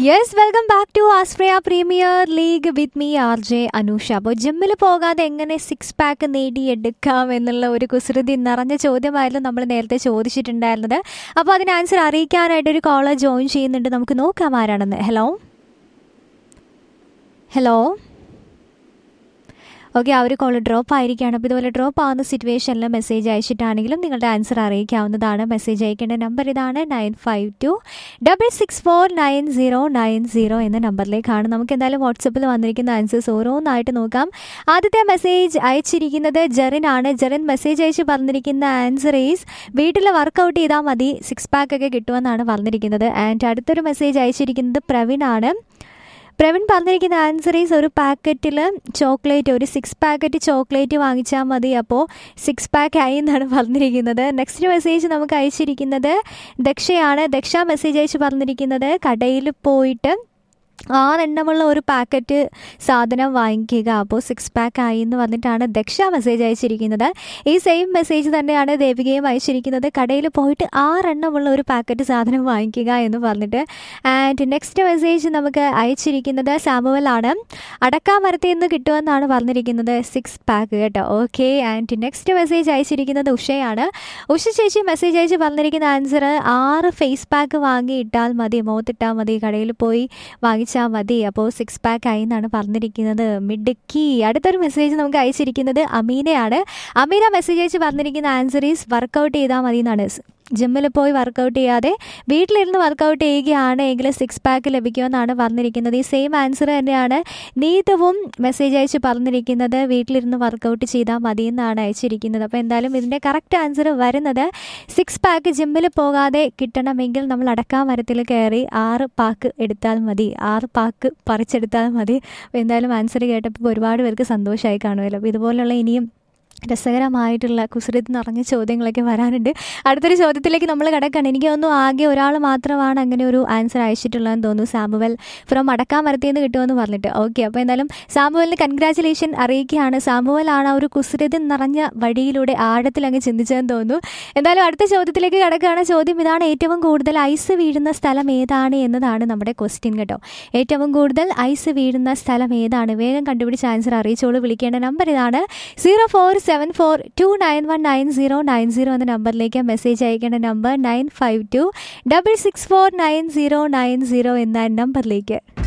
yes welcome back to Australia premier league with me R J Anusha അപ്പോൾ ജിമ്മിൽ പോകാതെ എങ്ങനെ സിക്സ് പാക്ക് നേടിയെടുക്കാം എന്നുള്ള ഒരു കുസൃതി നിറഞ്ഞ ചോദ്യമായിരുന്നു നമ്മൾ നേരത്തെ ചോദിച്ചിട്ടുണ്ടായിരുന്നത് അപ്പോൾ അതിന് ആൻസർ അറിയിക്കാനായിട്ട് ഒരു കോളർ ജോയിൻ ചെയ്യുന്നുണ്ട് നമുക്ക് നോക്കാം ആരാണെന്ന് ഹലോ ഹലോ ഓക്കെ ആ ഒരു കോൾ ഡ്രോപ്പ് ആയിരിക്കുകയാണ് അപ്പോൾ ഇതുപോലെ ഡ്രോപ്പ് ആവുന്ന സിറ്റുവേഷനിൽ മെസ്സേജ് അയച്ചിട്ടാണെങ്കിലും നിങ്ങളുടെ ആൻസർ അറിയിക്കാവുന്നതാണ് മെസ്സേജ് അയക്കേണ്ട നമ്പർ ഇതാണ് nine five two double six four nine zero nine zero എന്ന നമ്പറിലേക്കാണ് നമുക്ക് എന്തായാലും വാട്സപ്പിൽ വന്നിരിക്കുന്ന ആൻസേഴ്സ് ഓരോന്നായിട്ട് നോക്കാം ആദ്യത്തെ മെസ്സേജ് അയച്ചിരിക്കുന്നത് ജെറിൻ ആണ് ജെറിൻ മെസ്സേജ് അയച്ച് പറഞ്ഞിരിക്കുന്ന ആൻസർ ഈസ് വീട്ടിൽ വർക്കൗട്ട് ചെയ്താൽ മതി സിക്സ് പാക്ക് ഒക്കെ കിട്ടുമെന്നാണ് പറഞ്ഞിരിക്കുന്നത് ആൻഡ് അടുത്തൊരു മെസ്സേജ് അയച്ചിരിക്കുന്നത് പ്രവീൺ ആണ് പ്രവീൺ പറഞ്ഞിരിക്കുന്ന ആൻസർ ഈസ് ഒരു പാക്കറ്റിൽ ചോക്ലേറ്റ് ഒരു സിക്സ് പാക്കറ്റ് ചോക്ലേറ്റ് വാങ്ങിച്ചാൽ മതി അപ്പോൾ സിക്സ് പാക്ക് ആയി എന്നാണ് പറഞ്ഞിരിക്കുന്നത് നെക്സ്റ്റ് മെസ്സേജ് നമുക്ക് അയച്ചിരിക്കുന്നത് ദക്ഷയാണ് ദക്ഷ മെസ്സേജ് അയച്ച് പറഞ്ഞിരിക്കുന്നത് കടയിൽ പോയിട്ട് ആറെണ്ണമുള്ള ഒരു പാക്കറ്റ് സാധനം വാങ്ങിക്കുക അപ്പോൾ സിക്സ് പാക്ക് ആയി എന്ന് പറഞ്ഞിട്ടാണ് ദക്ഷ മെസ്സേജ് അയച്ചിരിക്കുന്നത് ഈ സെയിം മെസ്സേജ് തന്നെയാണ് ദേവികയും അയച്ചിരിക്കുന്നത് കടയിൽ പോയിട്ട് ആറെണ്ണമുള്ള ഒരു പാക്കറ്റ് സാധനം വാങ്ങിക്കുക എന്ന് പറഞ്ഞിട്ട് ആൻഡ് നെക്സ്റ്റ് മെസ്സേജ് നമുക്ക് അയച്ചിരിക്കുന്നത് സാമുവലാണ് അടക്കാമരത്തിൽ നിന്ന് കിട്ടുമെന്നാണ് പറഞ്ഞിരിക്കുന്നത് സിക്സ് പാക്ക് കേട്ടോ ഓക്കെ ആൻഡ് നെക്സ്റ്റ് മെസ്സേജ് അയച്ചിരിക്കുന്നത് ഉഷയാണ് ഉഷ ചേച്ചി മെസ്സേജ് അയച്ച് പറഞ്ഞിരിക്കുന്ന ആൻസർ ആറ് ഫേസ് പാക്ക് വാങ്ങി ഇട്ടാൽ മതി മുഖത്തിട്ടാൽ മതി കടയിൽ പോയി വാങ്ങിച്ചാൽ മതി അപ്പോൾ സിക്സ് പാക്ക് ആയി എന്നാണ് പറഞ്ഞിരിക്കുന്നത് മിടുക്കി അടുത്തൊരു മെസ്സേജ് നമുക്ക് അയച്ചിരിക്കുന്നത് അമീനയാണ് അമീന മെസ്സേജ് അയച്ച് പറഞ്ഞിരിക്കുന്ന ആൻസർ ഈസ് വർക്കൗട്ട് ചെയ്താൽ മതി എന്നാണ് ജിമ്മിൽ പോയി വർക്കൗട്ട് ചെയ്യാതെ വീട്ടിലിരുന്ന് വർക്കൗട്ട് ചെയ്യുകയാണ് എങ്കിൽ സിക്സ് പാക്ക് ലഭിക്കുമെന്നാണ് പറഞ്ഞിരിക്കുന്നത് ഈ സെയിം ആൻസർ തന്നെയാണ് നീതവും മെസ്സേജ് അയച്ച് പറഞ്ഞിരിക്കുന്നത് വീട്ടിലിരുന്ന് വർക്കൗട്ട് ചെയ്താൽ മതി എന്നാണ് അയച്ചിരിക്കുന്നത് അപ്പോൾ എന്തായാലും ഇതിൻ്റെ കറക്റ്റ് ആൻസർ വരുന്നത് സിക്സ് പാക്ക് ജിമ്മിൽ പോകാതെ കിട്ടണമെങ്കിൽ നമ്മൾ അടക്കാൻ മരത്തിൽ കയറി ആറ് പാക്ക് എടുത്താൽ മതി ആറ് പാക്ക് പറിച്ചെടുത്താൽ മതി അപ്പോൾ എന്തായാലും ആൻസർ കേട്ടപ്പോൾ ഒരുപാട് പേർക്ക് സന്തോഷമായി കാണുമല്ലോ അപ്പോൾ ഇതുപോലുള്ള ഇനിയും രസകരമായിട്ടുള്ള കുസൃതി നിറഞ്ഞ ചോദ്യങ്ങളൊക്കെ വരാനുണ്ട് അടുത്തൊരു ചോദ്യത്തിലേക്ക് നമ്മൾ കിടക്കുകയാണ് എനിക്ക് തോന്നുന്നു ആകെ ഒരാൾ മാത്രമാണ് അങ്ങനെ ഒരു ആൻസർ അയച്ചിട്ടുള്ളതെന്ന് തോന്നുന്നു സാമുവൽ ഫ്രം അടക്കാമരത്തിൽ നിന്ന് കിട്ടുമെന്ന് പറഞ്ഞിട്ട് ഓക്കെ അപ്പോൾ എന്തായാലും സാമുവലിന് കൺഗ്രാറ്റുലേഷൻ അറിയിക്കുകയാണ് സാമുവലാണ് ആ ഒരു കുസൃതി നിറഞ്ഞ വഴിയിലൂടെ ആഴത്തിൽ അങ്ങ് ചിന്തിച്ചതെന്ന് തോന്നുന്നു എന്തായാലും അടുത്ത ചോദ്യത്തിലേക്ക് കിടക്കുകയാണ് ചോദ്യം ഇതാണ് ഏറ്റവും കൂടുതൽ ഐസ് വീഴുന്ന സ്ഥലം ഏതാണ് എന്നതാണ് നമ്മുടെ ക്വസ്റ്റ്യൻ കേട്ടോ ഏറ്റവും കൂടുതൽ ഐസ് വീഴുന്ന സ്ഥലം ഏതാണ് വേഗം കണ്ടുപിടിച്ച് ആൻസർ അറിയിച്ചോളൂ വിളിക്കേണ്ട നമ്പർ ഇതാണ് zero four seven four two nine one nine zero nine zero എന്ന നമ്പറിലേക്ക് മെസ്സേജ് അയക്കേണ്ട number nine five two double six four nine zero nine zero എന്ന നമ്പറിലേക്ക്